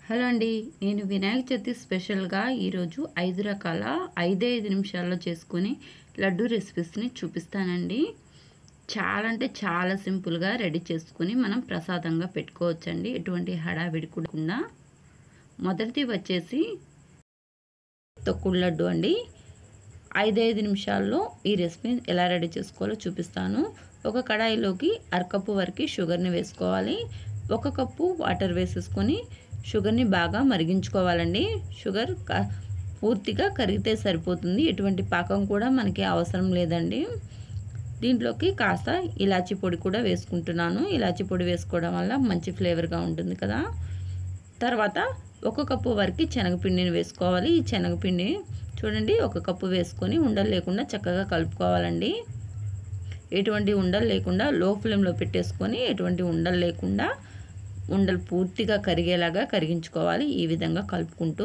hello అండి నేను వినాయక చవితి స్పెషల్గా ఈరోజు ఐదు రకాల ఐదే ఐదు నిమిషాల్లో చేసుకుని లడ్డు రెసిపీస్ని చూపిస్తానండి చాలా అంటే చాలా సింపుల్గా రెడీ చేసుకుని మనం ప్రసాదంగా పెట్టుకోవచ్చండి ఎటువంటి హడావిడి కూడా మొదటిది వచ్చేసి తొక్కుడు లడ్డు అండి ఐదైదు నిమిషాల్లో ఈ రెసిపీ ఎలా రెడీ చేసుకోవాలో చూపిస్తాను ఒక కడాయిలోకి అరకప్పు వరకు షుగర్ని వేసుకోవాలి ఒక కప్పు వాటర్ వేసేసుకొని షుగర్ని బాగా మరిగించుకోవాలండి షుగర్ పూర్తిగా కరిగితే సరిపోతుంది ఎటువంటి పాకం కూడా మనకి అవసరం లేదండి దీంట్లోకి కాస్త ఇలాచి పొడి కూడా వేసుకుంటున్నాను ఇలాచి పొడి వేసుకోవడం వల్ల మంచి ఫ్లేవర్గా ఉంటుంది కదా తర్వాత ఒక కప్పు వరకు శనగపిండిని వేసుకోవాలి ఈ శనగపిండి చూడండి ఒక కప్పు వేసుకొని ఉండలు లేకుండా చక్కగా కలుపుకోవాలండి ఎటువంటి ఉండలు లేకుండా లో ఫ్లేమ్లో పెట్టేసుకొని ఎటువంటి ఉండలు లేకుండా ఉండలు పూర్తిగా కరిగేలాగా కరిగించుకోవాలి ఈ విధంగా కలుపుకుంటూ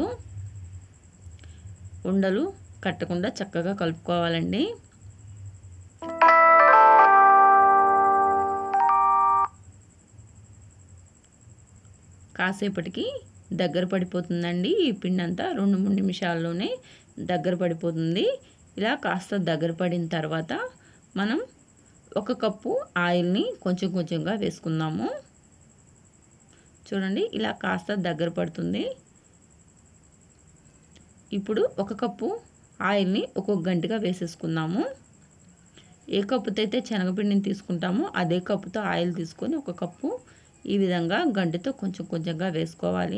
ఉండలు కట్టకుండా చక్కగా కలుపుకోవాలండి కాసేపటికి దగ్గర పడిపోతుందండి ఈ పిండి అంతా రెండు మూడు నిమిషాల్లోనే దగ్గర పడిపోతుంది ఇలా కాస్త దగ్గర పడిన తర్వాత మనం ఒక కప్పు ఆయిల్ని కొంచెం కొంచెంగా వేసుకుందాము చూడండి ఇలా కాస్త దగ్గర పడుతుంది ఇప్పుడు ఒక కప్పు ఆయిల్ని ఒక్కొక్క గంటగా వేసేసుకుందాము ఏ కప్పుతో అయితే శనగపిండిని తీసుకుంటామో అదే కప్పుతో ఆయిల్ తీసుకొని ఒక కప్పు ఈ విధంగా గంటతో కొంచెం కొంచెంగా వేసుకోవాలి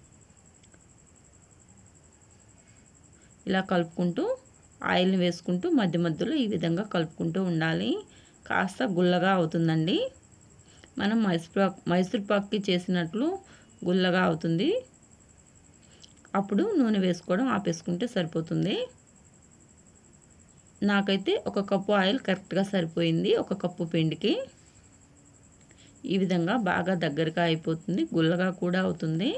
ఇలా కలుపుకుంటూ ఆయిల్ని వేసుకుంటూ మధ్య మధ్యలో ఈ విధంగా కలుపుకుంటూ ఉండాలి కాస్త గుల్లగా అవుతుందండి మనం మైసూర్ పాక్ మైసూర్ పాక్కి చేసినట్లు గుల్లగా అవుతుంది అప్పుడు నూనె వేసుకోవడం ఆపేసుకుంటే సరిపోతుంది నాకైతే ఒక కప్పు ఆయిల్ కరెక్ట్గా సరిపోయింది ఒక కప్పు పిండికి ఈ విధంగా బాగా దగ్గరగా అయిపోతుంది గుల్లగా కూడా అవుతుంది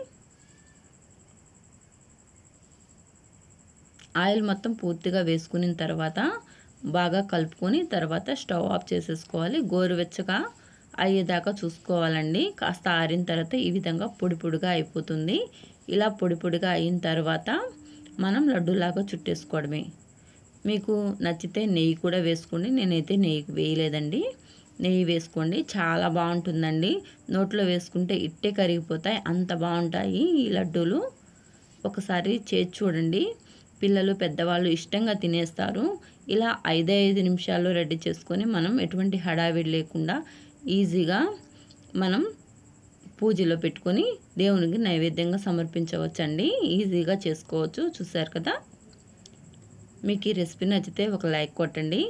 ఆయిల్ మొత్తం పూర్తిగా వేసుకున్న తర్వాత బాగా కలుపుకొని తర్వాత స్టవ్ ఆఫ్ చేసేసుకోవాలి గోరువెచ్చగా అయ్యేదాకా చూసుకోవాలండి కాస్త ఆరిన తర్వాత ఈ విధంగా పొడి పొడిగా అయిపోతుంది ఇలా పొడి పొడిగా అయిన తర్వాత మనం లడ్డూలాగా చుట్టేసుకోవడమే మీకు నచ్చితే నెయ్యి కూడా వేసుకోండి నేనైతే నెయ్యి వేయలేదండి నెయ్యి వేసుకోండి చాలా బాగుంటుందండి నోట్లో వేసుకుంటే ఇట్టే కరిగిపోతాయి అంత బాగుంటాయి ఈ లడ్డూలు ఒకసారి చేసి చూడండి పిల్లలు పెద్దవాళ్ళు ఇష్టంగా తినేస్తారు ఇలా ఐదే ఐదు నిమిషాల్లో రెడీ చేసుకొని మనం ఎటువంటి హడావిడి లేకుండా ఈజీగా మనం పూజలో పెట్టుకొని దేవునికి నైవేద్యంగా సమర్పించవచ్చండి ఈజీగా చేసుకోవచ్చు చూసారు కదా మీకు ఈ రెసిపీ నచ్చితే ఒక లైక్ కొట్టండి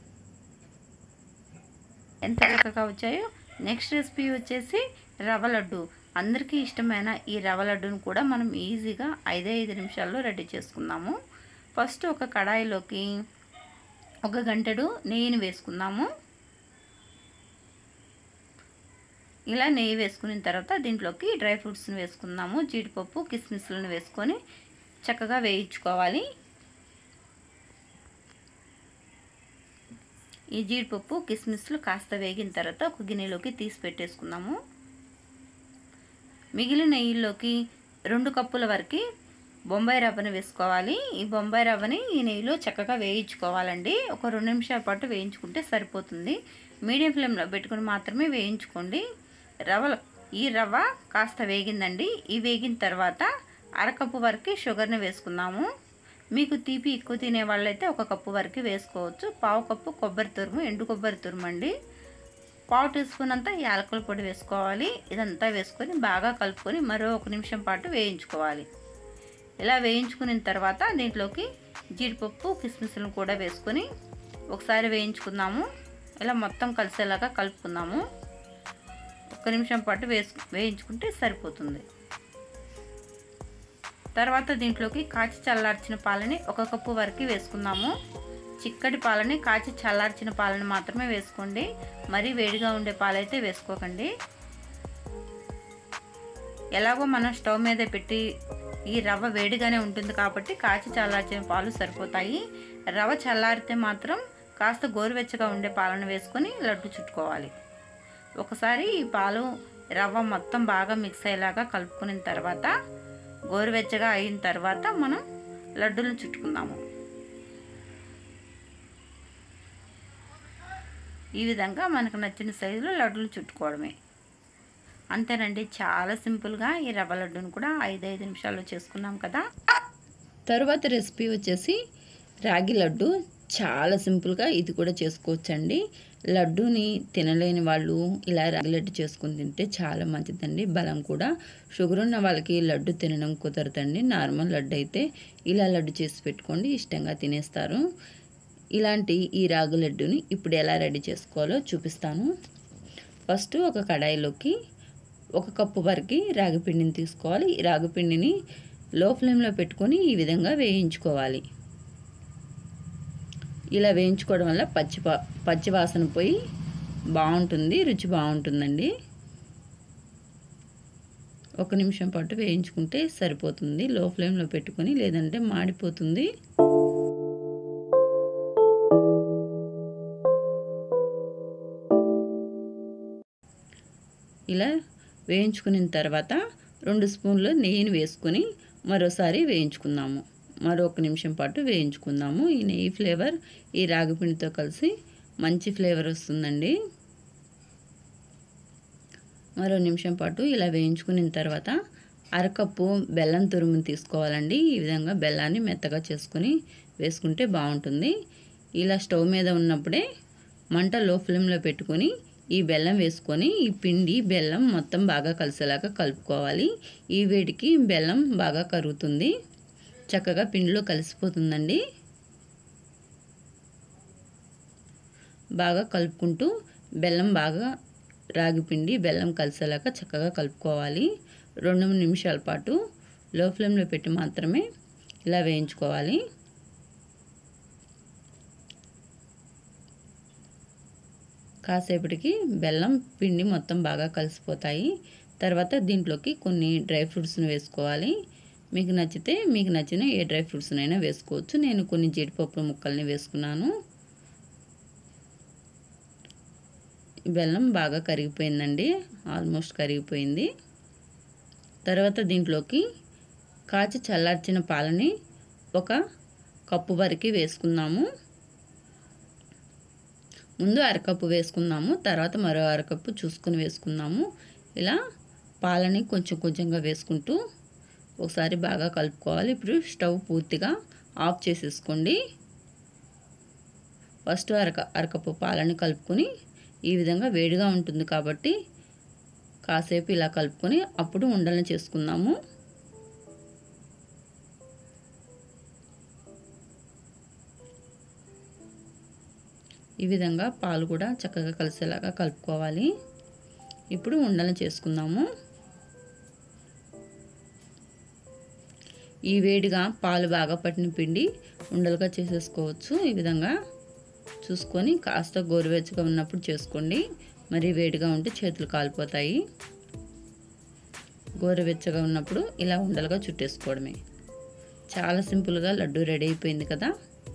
ఎంత చక్కగా వచ్చాయో నెక్స్ట్ రెసిపీ వచ్చేసి రవ్వ లడ్డు అందరికీ ఇష్టమైన ఈ రవ్వ లడ్డును కూడా మనం ఈజీగా ఐదే ఐదు నిమిషాల్లో రెడీ చేసుకుందాము ఫస్ట్ ఒక కడాయిలోకి ఒక గంటడు నెయ్యిని వేసుకుందాము ఇలా నెయ్యి వేసుకున్న తర్వాత దీంట్లోకి డ్రై ఫ్రూట్స్ని వేసుకుందాము జీడిపప్పు కిస్మిస్లను వేసుకొని చక్కగా వేయించుకోవాలి ఈ జీడిపప్పు కిస్మిస్లు కాస్త వేగిన తర్వాత ఒక గిన్నెలోకి తీసి పెట్టేసుకుందాము మిగిలిన నెయ్యిలోకి రెండు కప్పుల వరకు బొంబాయి రవ్వని వేసుకోవాలి ఈ బొంబాయి రవ్వని ఈ నెయ్యిలో చక్కగా వేయించుకోవాలండి ఒక రెండు నిమిషాల పాటు వేయించుకుంటే సరిపోతుంది మీడియం ఫ్లేమ్లో పెట్టుకుని మాత్రమే వేయించుకోండి రవ్వ ఈ రవ్వ కాస్త వేగిందండి ఈ వేగిన తర్వాత అరకప్పు వరకు షుగర్ని వేసుకుందాము మీకు తీపి ఎక్కువ తినే వాళ్ళైతే ఒక కప్పు వరకు వేసుకోవచ్చు పావు కప్పు కొబ్బరి తురుము ఎండు కొబ్బరి తురుము అండి పావు టీ స్పూన్ అంతా యాలకుల పొడి వేసుకోవాలి ఇదంతా వేసుకొని బాగా కలుపుకొని మరో ఒక నిమిషం పాటు వేయించుకోవాలి ఇలా వేయించుకున్న తర్వాత దీంట్లోకి జీడిపప్పు కిస్మిస్లను కూడా వేసుకొని ఒకసారి వేయించుకుందాము ఇలా మొత్తం కలిసేలాగా కలుపుకుందాము ఒక నిమిషం పాటు వేసు వేయించుకుంటే సరిపోతుంది తర్వాత దీంట్లోకి కాచి చల్లార్చిన పాలని ఒక కప్పు వరకు వేసుకుందాము చిక్కటి పాలని కాచి చల్లార్చిన పాలని మాత్రమే వేసుకోండి మరీ వేడిగా ఉండే పాలైతే వేసుకోకండి ఎలాగో మనం స్టవ్ మీద పెట్టి ఈ రవ్వ వేడిగానే ఉంటుంది కాబట్టి కాచి చల్లార్చిన పాలు సరిపోతాయి రవ్వ చల్లారితే మాత్రం కాస్త గోరువెచ్చగా ఉండే పాలను వేసుకొని లడ్డు చుట్టుకోవాలి ఒకసారి ఈ పాలు రవ్వ మొత్తం బాగా మిక్స్ అయ్యేలాగా కలుపుకున్న తర్వాత గోరువెచ్చగా అయిన తర్వాత మనం లడ్డూలను చుట్టుకుందాము ఈ విధంగా మనకు నచ్చిన సైజులో లడ్డూలు చుట్టుకోవడమే అంతేనండి చాలా సింపుల్గా ఈ రవ్వ లడ్డూను కూడా ఐదు ఐదు నిమిషాల్లో చేసుకున్నాం కదా తరువాత రెసిపీ వచ్చేసి రాగి లడ్డు చాలా సింపుల్గా ఇది కూడా చేసుకోవచ్చండి లడ్డూని తినలేని వాళ్ళు ఇలా రాగి లడ్డు చేసుకుని తింటే చాలా మంచిదండి బలం కూడా షుగర్ ఉన్న వాళ్ళకి లడ్డు తినడం కుదరదండి నార్మల్ లడ్డు అయితే ఇలా లడ్డు చేసి పెట్టుకోండి ఇష్టంగా తినేస్తారు ఇలాంటి ఈ రాగి లడ్డుని ఇప్పుడు ఎలా రెడీ చేసుకోవాలో చూపిస్తాను ఫస్ట్ ఒక కడాయిలోకి ఒక కప్పు వరకు రాగి పిండిని తీసుకోవాలి ఈ రాగి పిండిని లో ఫ్లేమ్లో పెట్టుకొని ఈ విధంగా వేయించుకోవాలి ఇలా వేయించుకోవడం వల్ల పచ్చి పచ్చి వాసన పోయి బాగుంటుంది రుచి బాగుంటుందండి ఒక నిమిషం పాటు వేయించుకుంటే సరిపోతుంది లో ఫ్లేమ్లో పెట్టుకొని లేదంటే మాడిపోతుంది ఇలా వేయించుకున్న తర్వాత రెండు స్పూన్లు నెయ్యిని వేసుకొని మరోసారి వేయించుకుందాము మరొక నిమిషం పాటు వేయించుకుందాము ఈ నెయ్యి ఫ్లేవర్ ఈ రాగిపిండితో కలిసి మంచి ఫ్లేవర్ వస్తుందండి మరో నిమిషం పాటు ఇలా వేయించుకున్న తర్వాత అరకప్పు బెల్లం తురుముని తీసుకోవాలండి ఈ విధంగా బెల్లాన్ని మెత్తగా చేసుకొని వేసుకుంటే బాగుంటుంది ఇలా స్టవ్ మీద ఉన్నప్పుడే మంట లో ఫ్లేమ్లో పెట్టుకొని ఈ బెల్లం వేసుకొని ఈ పిండి బెల్లం మొత్తం బాగా కలిసేలాగా కలుపుకోవాలి ఈ వేడికి బెల్లం బాగా కరుగుతుంది చక్కగా పిండిలో కలిసిపోతుందండి బాగా కలుపుకుంటూ బెల్లం బాగా రాగి పిండి బెల్లం కలిసేలాగా చక్కగా కలుపుకోవాలి రెండు నిమిషాల పాటు లో ఫ్లేమ్లో పెట్టి మాత్రమే ఇలా వేయించుకోవాలి కాసేపటికి బెల్లం పిండి మొత్తం బాగా కలిసిపోతాయి తర్వాత దీంట్లోకి కొన్ని డ్రై ఫ్రూట్స్ని వేసుకోవాలి మీకు నచ్చితే మీకు నచ్చిన ఏ డ్రై ఫ్రూట్స్నైనా వేసుకోవచ్చు నేను కొన్ని జీడిపప్పు ముక్కల్ని వేసుకున్నాను బెల్లం బాగా కరిగిపోయిందండి ఆల్మోస్ట్ కరిగిపోయింది తర్వాత దీంట్లోకి కాచి చల్లార్చిన పాలని ఒక కప్పు వరకు వేసుకుందాము ముందు అరకప్పు వేసుకుందాము తర్వాత మరో అరకప్పు చూసుకొని వేసుకుందాము ఇలా పాలని కొంచెం కొంచెంగా వేసుకుంటూ ఒకసారి బాగా కలుపుకోవాలి ఇప్పుడు స్టవ్ పూర్తిగా ఆఫ్ చేసేసుకోండి ఫస్ట్ అరక అరకప్పు పాలని కలుపుకొని ఈ విధంగా వేడిగా ఉంటుంది కాబట్టి కాసేపు ఇలా కలుపుకొని అప్పుడు ఉండలను చేసుకుందాము ఈ విధంగా పాలు కూడా చక్కగా కలిసేలాగా కలుపుకోవాలి ఇప్పుడు ఉండలు చేసుకుందాము ఈ వేడిగా పాలు బాగా పట్టిన పిండి ఉండలుగా చేసేసుకోవచ్చు ఈ విధంగా చూసుకొని కాస్త గోరువెచ్చగా ఉన్నప్పుడు చేసుకోండి మరి వేడిగా ఉంటే చేతులు కాలిపోతాయి గోరువెచ్చగా ఉన్నప్పుడు ఇలా ఉండలుగా చుట్టేసుకోవడమే చాలా సింపుల్గా లడ్డు రెడీ అయిపోయింది కదా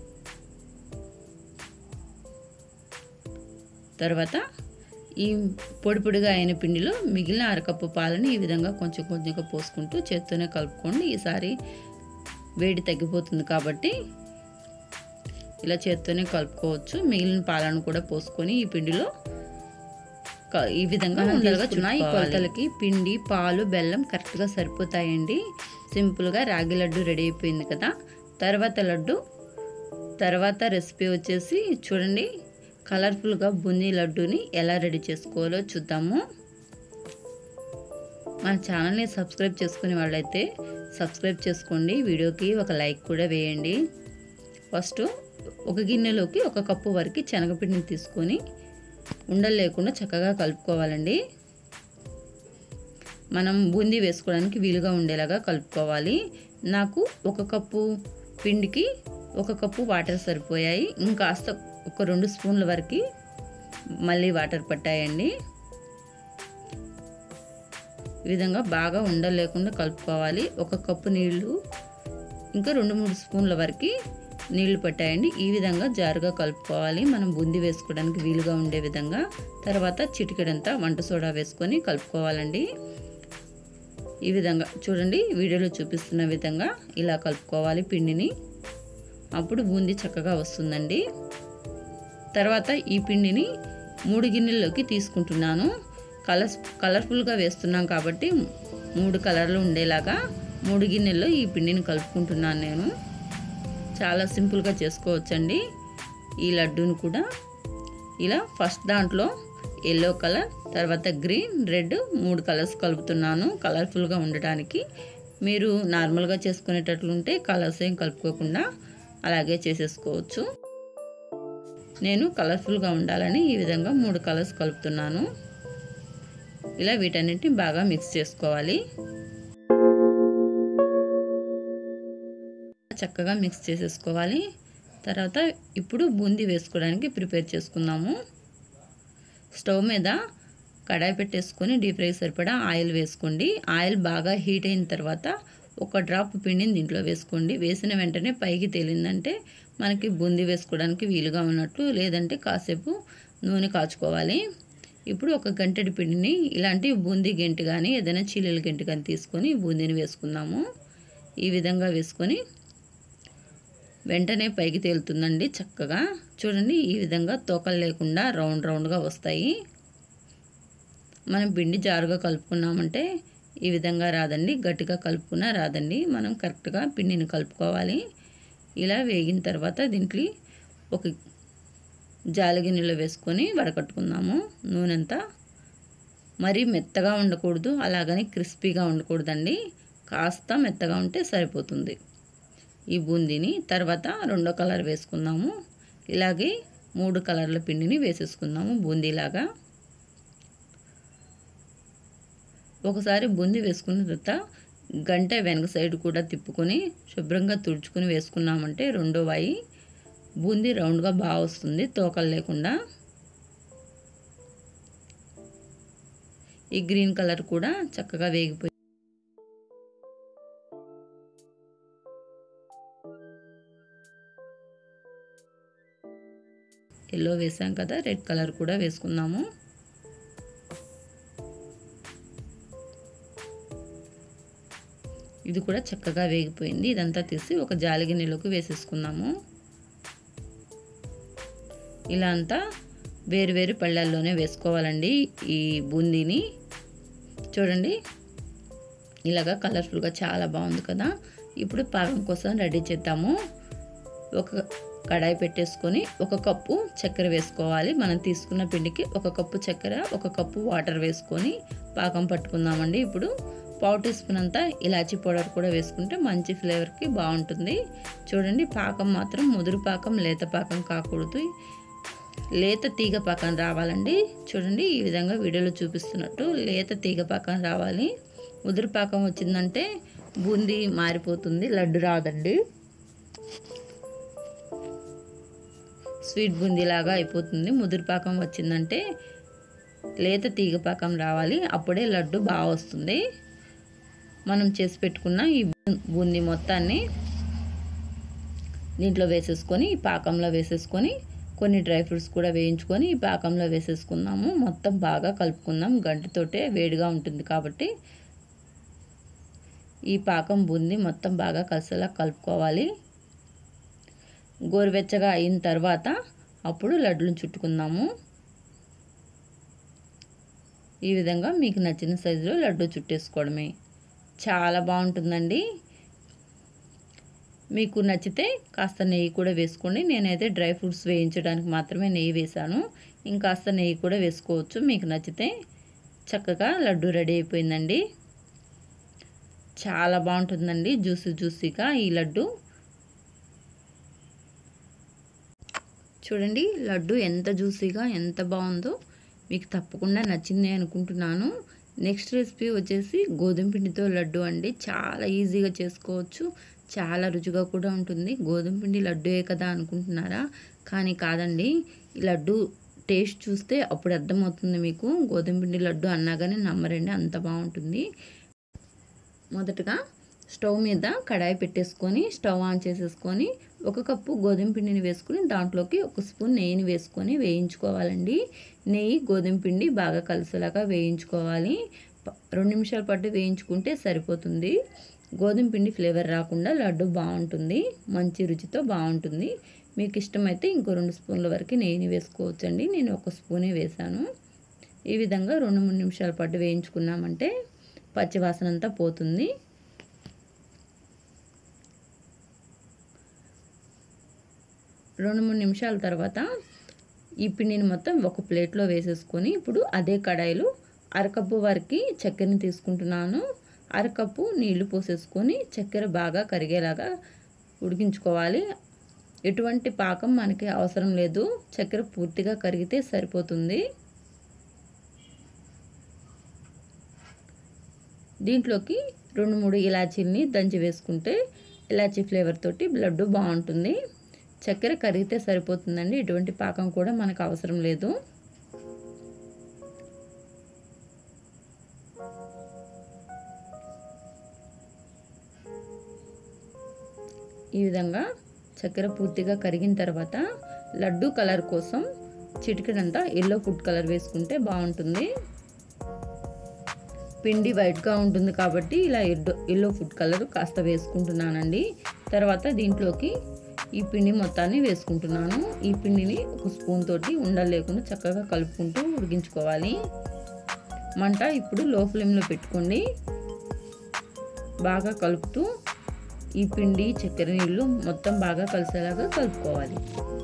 తర్వాత ఈ పొడి పొడిగా అయిన పిండిలో మిగిలిన అరకప్పు పాలని ఈ విధంగా కొంచెం కొంచెంగా పోసుకుంటూ చేత్తోనే కలుపుకోండి ఈసారి వేడి తగ్గిపోతుంది కాబట్టి ఇలా చేత్తోనే కలుపుకోవచ్చు మిగిలిన పాలను కూడా పోసుకొని ఈ పిండిలో ఈ విధంగా ఉండలుగా చున్నా ఈ కొలతలకి పిండి పాలు బెల్లం కరెక్ట్గా సరిపోతాయండి సింపుల్గా రాగి లడ్డు రెడీ అయిపోయింది కదా తర్వాత లడ్డు తర్వాత రెసిపీ వచ్చేసి చూడండి కలర్ఫుల్గా బూందీ లడ్డూని ఎలా రెడీ చేసుకోవాలో చూద్దాము మన ఛానల్ని సబ్స్క్రైబ్ చేసుకునే వాళ్ళైతే సబ్స్క్రైబ్ చేసుకోండి వీడియోకి ఒక లైక్ కూడా వేయండి ఫస్ట్ ఒక గిన్నెలోకి ఒక కప్పు వరకు శనగపిండిని తీసుకొని ఉండలు లేకుండా చక్కగా కలుపుకోవాలండి మనం బూందీ వేసుకోవడానికి వీలుగా ఉండేలాగా కలుపుకోవాలి నాకు ఒక కప్పు పిండికి ఒక కప్పు వాటర్ సరిపోయాయి ఇంకాస్త ఒక రెండు స్పూన్ల వరకు మళ్ళీ వాటర్ పట్టాయండి ఈ విధంగా బాగా ఉండలేకుండా కలుపుకోవాలి ఒక కప్పు నీళ్ళు ఇంకా రెండు మూడు స్పూన్ల వరకు నీళ్లు పట్టాయండి ఈ విధంగా జారుగా కలుపుకోవాలి మనం బూందీ వేసుకోవడానికి వీలుగా ఉండే విధంగా తర్వాత చిటికెడంతా వంట సోడా వేసుకొని కలుపుకోవాలండి ఈ విధంగా చూడండి వీడియోలో చూపిస్తున్న విధంగా ఇలా కలుపుకోవాలి పిండిని అప్పుడు బూందీ చక్కగా వస్తుందండి తర్వాత ఈ పిండిని మూడు గిన్నెల్లోకి తీసుకుంటున్నాను కలర్స్ కలర్ఫుల్గా వేస్తున్నాం కాబట్టి మూడు కలర్లు ఉండేలాగా మూడు గిన్నెల్లో ఈ పిండిని కలుపుకుంటున్నాను నేను చాలా సింపుల్గా చేసుకోవచ్చండి ఈ లడ్డూని కూడా ఇలా ఫస్ట్ దాంట్లో ఎల్లో కలర్ తర్వాత గ్రీన్ రెడ్ మూడు కలర్స్ కలుపుతున్నాను కలర్ఫుల్గా ఉండటానికి మీరు నార్మల్గా చేసుకునేటట్లుంటే కలర్స్ ఏం కలుపుకోకుండా అలాగే చేసేసుకోవచ్చు నేను కలర్ఫుల్గా ఉండాలని ఈ విధంగా మూడు కలర్స్ కలుపుతున్నాను ఇలా వీటన్నిటిని బాగా మిక్స్ చేసుకోవాలి చక్కగా మిక్స్ చేసేసుకోవాలి తర్వాత ఇప్పుడు బూందీ వేసుకోవడానికి ప్రిపేర్ చేసుకుందాము స్టవ్ మీద కడాయి పెట్టేసుకొని డీప్ ఫ్రై సరిపడా ఆయిల్ వేసుకోండి ఆయిల్ బాగా హీట్ అయిన తర్వాత ఒక డ్రాప్ పిండిని దీంట్లో వేసుకోండి వేసిన వెంటనే పైకి తేలిందంటే మనకి బూందీ వేసుకోవడానికి వీలుగా ఉన్నట్లు లేదంటే కాసేపు నూనె కాచుకోవాలి ఇప్పుడు ఒక గంటడి పిండిని ఇలాంటి బూందీ గెంటు కానీ ఏదైనా చీలల గెంటు కానీ తీసుకొని బూందీని వేసుకుందాము ఈ విధంగా వేసుకొని వెంటనే పైకి తేలుతుందండి చక్కగా చూడండి ఈ విధంగా తోకలు లేకుండా రౌండ్ రౌండ్గా వస్తాయి మనం పిండి జారుగా కలుపుకున్నామంటే ఈ విధంగా రాదండి గట్టిగా కలుపుకున్నా రాదండి మనం కరెక్ట్గా పిండిని కలుపుకోవాలి ఇలా వేగిన తర్వాత దీంట్లో ఒక జాలి గిన్నెలో వేసుకొని వడకట్టుకుందాము నూనె అంతా మరీ మెత్తగా ఉండకూడదు అలాగని క్రిస్పీగా ఉండకూడదండి కాస్త మెత్తగా ఉంటే సరిపోతుంది ఈ బూందీని తర్వాత రెండో కలర్ వేసుకుందాము ఇలాగే మూడు కలర్ల పిండిని వేసేసుకుందాము బూందీలాగా ఒకసారి బూందీ వేసుకున్న తర్వాత గంట వెనక సైడ్ కూడా తిప్పుకొని శుభ్రంగా తుడుచుకొని వేసుకున్నామంటే రెండో వాయి బూందీ రౌండ్గా బాగా వస్తుంది తోకలు లేకుండా ఈ గ్రీన్ కలర్ కూడా చక్కగా వేగిపోయి ఎల్లో వేసాం కదా రెడ్ కలర్ కూడా వేసుకుందాము ఇది కూడా చక్కగా వేగిపోయింది ఇదంతా తీసి ఒక జాలి గిన్నెలోకి వేసేసుకుందాము ఇలా అంతా వేరు వేరు పళ్ళల్లోనే వేసుకోవాలండి ఈ బూందీని చూడండి ఇలాగా కలర్ఫుల్గా చాలా బాగుంది కదా ఇప్పుడు పాకం కోసం రెడీ చేద్దాము ఒక కడాయి పెట్టేసుకొని ఒక కప్పు చక్కెర వేసుకోవాలి మనం తీసుకున్న పిండికి ఒక కప్పు చక్కెర ఒక కప్పు వాటర్ వేసుకొని పాకం పట్టుకుందామండి ఇప్పుడు పావు టీ స్పూన్ అంతా ఇలాచీ పౌడర్ కూడా వేసుకుంటే మంచి ఫ్లేవర్కి బాగుంటుంది చూడండి పాకం మాత్రం ముదురు పాకం లేత పాకం కాకూడదు లేత తీగ పాకం రావాలండి చూడండి ఈ విధంగా వీడియోలో చూపిస్తున్నట్టు లేత తీగ పాకం రావాలి ముదురు పాకం వచ్చిందంటే బూందీ మారిపోతుంది లడ్డు రాదండి స్వీట్ బూందీలాగా అయిపోతుంది ముదురు పాకం వచ్చిందంటే లేత తీగ పాకం రావాలి అప్పుడే లడ్డు బాగా వస్తుంది మనం చేసి పెట్టుకున్న ఈ బూందీ మొత్తాన్ని దీంట్లో వేసేసుకొని ఈ పాకంలో వేసేసుకొని కొన్ని డ్రై ఫ్రూట్స్ కూడా వేయించుకొని ఈ పాకంలో వేసేసుకుందాము మొత్తం బాగా కలుపుకుందాం గంటతోటే వేడిగా ఉంటుంది కాబట్టి ఈ పాకం బూందీ మొత్తం బాగా కలిసేలా కలుపుకోవాలి గోరువెచ్చగా అయిన తర్వాత అప్పుడు లడ్డును చుట్టుకుందాము ఈ విధంగా మీకు నచ్చిన సైజులో లడ్డు చుట్టేసుకోవడమే చాలా బాగుంటుందండి మీకు నచ్చితే కాస్త నెయ్యి కూడా వేసుకోండి నేనైతే డ్రై ఫ్రూట్స్ వేయించడానికి మాత్రమే నెయ్యి వేశాను ఇంకాస్త నెయ్యి కూడా వేసుకోవచ్చు మీకు నచ్చితే చక్కగా లడ్డు రెడీ అయిపోయిందండి చాలా బాగుంటుందండి జ్యూసీ జ్యూసీగా ఈ లడ్డు చూడండి లడ్డు ఎంత జ్యూసీగా ఎంత బాగుందో మీకు తప్పకుండా నచ్చింది అనుకుంటున్నాను నెక్స్ట్ రెసిపీ వచ్చేసి గోధుమ పిండితో లడ్డు అండి చాలా ఈజీగా చేసుకోవచ్చు చాలా రుచిగా కూడా ఉంటుంది గోధుమ పిండి లడ్డూయే కదా అనుకుంటున్నారా కానీ కాదండి ఈ లడ్డు టేస్ట్ చూస్తే అప్పుడు అర్థమవుతుంది మీకు గోధుమ పిండి లడ్డు అన్నా కానీ నమ్మరండి అంత బాగుంటుంది మొదటగా స్టవ్ మీద కడాయి పెట్టేసుకొని స్టవ్ ఆన్ చేసేసుకొని ఒక కప్పు గోధుమ పిండిని వేసుకుని దాంట్లోకి ఒక స్పూన్ నెయ్యిని వేసుకొని వేయించుకోవాలండి నెయ్యి గోధుమ పిండి బాగా కలిసేలాగా వేయించుకోవాలి ప- రెండు నిమిషాల పాటు వేయించుకుంటే సరిపోతుంది గోధుమ పిండి ఫ్లేవర్ రాకుండా లడ్డు బాగుంటుంది మంచి రుచితో బాగుంటుంది మీకు ఇష్టమైతే ఇంకో రెండు స్పూన్ల వరకు నెయ్యిని వేసుకోవచ్చండి నేను ఒక స్పూనే వేశాను ఈ విధంగా రెండు మూడు నిమిషాల పాటు వేయించుకున్నామంటే పచ్చివాసన అంతా పోతుంది రెండు మూడు నిమిషాల తర్వాత ఈ పిండిని మొత్తం ఒక ప్లేట్లో వేసేసుకొని ఇప్పుడు అదే కడాయిలో అరకప్పు వరకు చక్కెరని తీసుకుంటున్నాను అరకప్పు నీళ్లు పోసేసుకొని చక్కెర బాగా కరిగేలాగా ఉడికించుకోవాలి ఎటువంటి పాకం మనకి అవసరం లేదు చక్కెర పూర్తిగా కరిగితే సరిపోతుంది దీంట్లోకి రెండు మూడు ఇలాచీల్ని దంచి వేసుకుంటే ఇలాచీ ఫ్లేవర్ తోటి లడ్డు బాగుంటుంది చక్కెర కరిగితే సరిపోతుందండి ఎటువంటి పాకం కూడా మనకు అవసరం లేదు ఈ విధంగా చక్కెర పూర్తిగా కరిగిన తర్వాత లడ్డు కలర్ కోసం చిటికెడంతా ఎల్లో ఫుడ్ కలర్ వేసుకుంటే బాగుంటుంది పిండి వైట్గా ఉంటుంది కాబట్టి ఇలా ఎల్లో ఎల్లో ఫుడ్ కలర్ కాస్త వేసుకుంటున్నానండి తర్వాత దీంట్లోకి ఈ పిండి మొత్తాన్ని వేసుకుంటున్నాను ఈ పిండిని ఒక స్పూన్ తోటి ఉండలు లేకుండా చక్కగా కలుపుకుంటూ ఉడికించుకోవాలి మంట ఇప్పుడు లో ఫ్లేమ్లో పెట్టుకోండి బాగా కలుపుతూ ఈ పిండి చక్కెర నీళ్ళు మొత్తం బాగా కలిసేలాగా కలుపుకోవాలి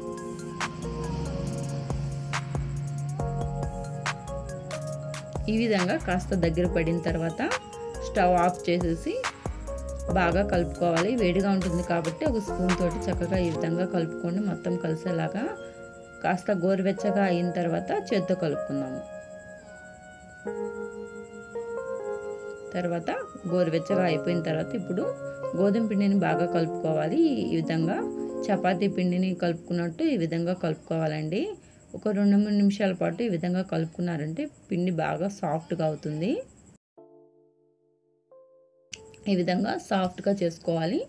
ఈ విధంగా కాస్త దగ్గర పడిన తర్వాత స్టవ్ ఆఫ్ చేసేసి బాగా కలుపుకోవాలి వేడిగా ఉంటుంది కాబట్టి ఒక స్పూన్ తోటి చక్కగా ఈ విధంగా కలుపుకొని మొత్తం కలిసేలాగా కాస్త గోరువెచ్చగా అయిన తర్వాత చేత్తో కలుపుకుందాము తర్వాత గోరువెచ్చగా అయిపోయిన తర్వాత ఇప్పుడు గోధుమ పిండిని బాగా కలుపుకోవాలి ఈ విధంగా చపాతీ పిండిని కలుపుకున్నట్టు ఈ విధంగా కలుపుకోవాలండి ఒక రెండు మూడు నిమిషాల పాటు ఈ విధంగా కలుపుకున్నారంటే పిండి బాగా సాఫ్ట్గా అవుతుంది ఈ విధంగా సాఫ్ట్గా చేసుకోవాలి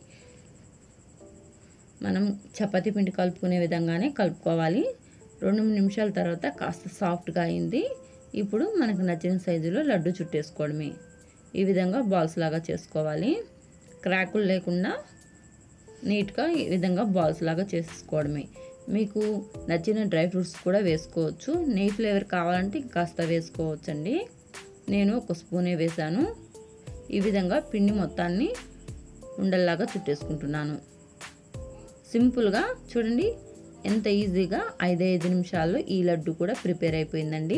మనం చపాతీ పిండి కలుపుకునే విధంగానే కలుపుకోవాలి రెండు మూడు నిమిషాల తర్వాత కాస్త సాఫ్ట్గా అయింది ఇప్పుడు మనకు నచ్చిన సైజులో లడ్డు చుట్టేసుకోవడమే ఈ విధంగా బాల్స్ లాగా చేసుకోవాలి క్రాకులు లేకుండా నీట్గా ఈ విధంగా బాల్స్ లాగా చేసుకోవడమే మీకు నచ్చిన డ్రై ఫ్రూట్స్ కూడా వేసుకోవచ్చు నెయ్యి ఫ్లేవర్ కావాలంటే కాస్త వేసుకోవచ్చండి నేను ఒక స్పూనే వేశాను ఈ విధంగా పిండి మొత్తాన్ని ఉండల్లాగా చుట్టేసుకుంటున్నాను సింపుల్గా చూడండి ఎంత ఈజీగా ఐదైదు నిమిషాల్లో ఈ లడ్డు కూడా ప్రిపేర్ అయిపోయిందండి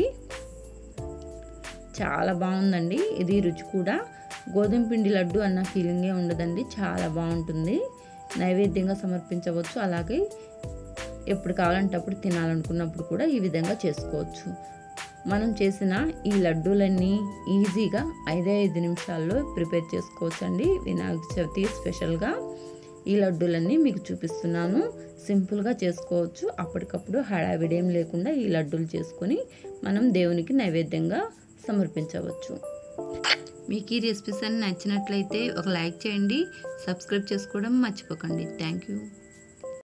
చాలా బాగుందండి ఇది రుచి కూడా గోధుమ పిండి లడ్డు అన్న ఫీలింగే ఉండదండి చాలా బాగుంటుంది నైవేద్యంగా సమర్పించవచ్చు అలాగే ఎప్పుడు కావాలంటే అప్పుడు తినాలనుకున్నప్పుడు కూడా ఈ విధంగా చేసుకోవచ్చు మనం చేసిన ఈ లడ్డూలన్నీ ఈజీగా ఐదే ఐదు నిమిషాల్లో ప్రిపేర్ చేసుకోవచ్చండి వినాయక చవితి స్పెషల్గా ఈ లడ్డూలన్నీ మీకు చూపిస్తున్నాను సింపుల్గా చేసుకోవచ్చు అప్పటికప్పుడు హడావిడేం లేకుండా ఈ లడ్డూలు చేసుకొని మనం దేవునికి నైవేద్యంగా సమర్పించవచ్చు మీకు ఈ రెసిపీస్ అన్ని నచ్చినట్లయితే ఒక లైక్ చేయండి సబ్స్క్రైబ్ చేసుకోవడం మర్చిపోకండి థ్యాంక్ యూ